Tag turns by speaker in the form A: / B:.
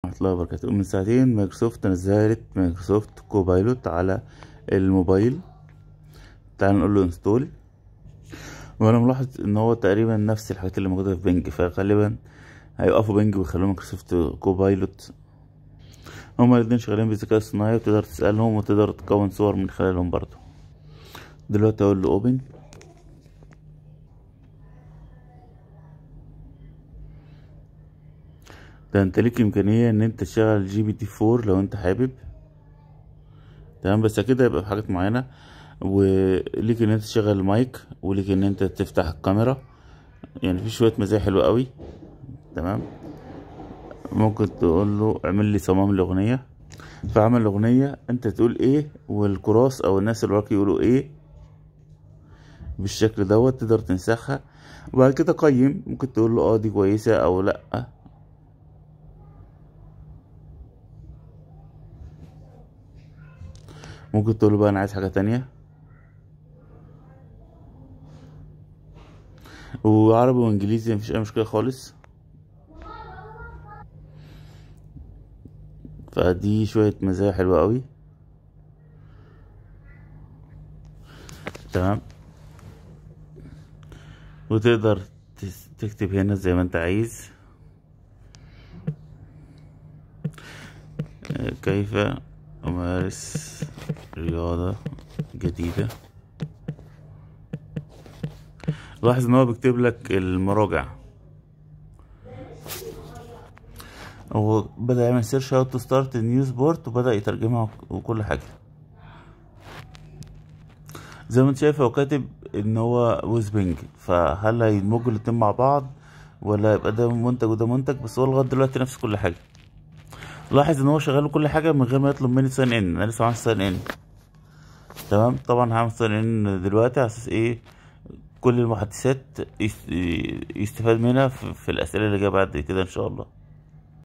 A: ورحمة الله وبركاته من ساعتين مايكروسوفت نزلت مايكروسوفت كوبايلوت على الموبايل تعال نقول له انستول وانا ملاحظ ان هو تقريبا نفس الحاجات اللي موجودة في بنج فغالبا هيوقفوا بنج ويخلوه مايكروسوفت كوبايلوت هما الاتنين شغالين بالذكاء الصناعي وتقدر تسألهم وتقدر تكون صور من خلالهم برضو دلوقتي اقول له اوبن ده انت ليك امكانية ان انت تشغل جي بي تي فور لو انت حابب تمام بس اكيد هيبقى في حاجات معينة وليك ان انت تشغل المايك وليك ان انت تفتح الكاميرا يعني في شوية مزايا حلوة قوي تمام ممكن تقول له اعمل لي صمام الاغنية فعمل الاغنية انت تقول ايه والكراس او الناس اللي وراك يقولوا ايه بالشكل دوت تقدر تنسخها وبعد كده قيم ممكن تقول له اه دي كويسة او لأ ممكن تقول له بقى انا عايز حاجة تانية وعربي وانجليزي مفيش اي مشكلة خالص فدي شوية مزايا حلوة قوي تمام وتقدر تس- تكتب هنا زي ما انت عايز آه، كيف أمارس رياضة جديدة لاحظ ان هو بيكتب لك المراجع هو بدأ يعمل سيرش هاو تو ستارت نيو سبورت وبدأ يترجمها وكل حاجة زي ما انت شايف هو كاتب ان هو ويز بينج فهل هيدمجوا الاتنين مع بعض ولا يبقى ده منتج وده منتج بس هو لغاية دلوقتي نفس كل حاجة لاحظ ان هو شغال كل حاجة من غير ما يطلب مني ساين ان انا لسه عامل ساين ان تمام طبعا هعمل ساين ان دلوقتي على اساس ايه كل المحادثات يست- يستفاد منها في في الاسئلة اللي جاية بعد كده ان شاء الله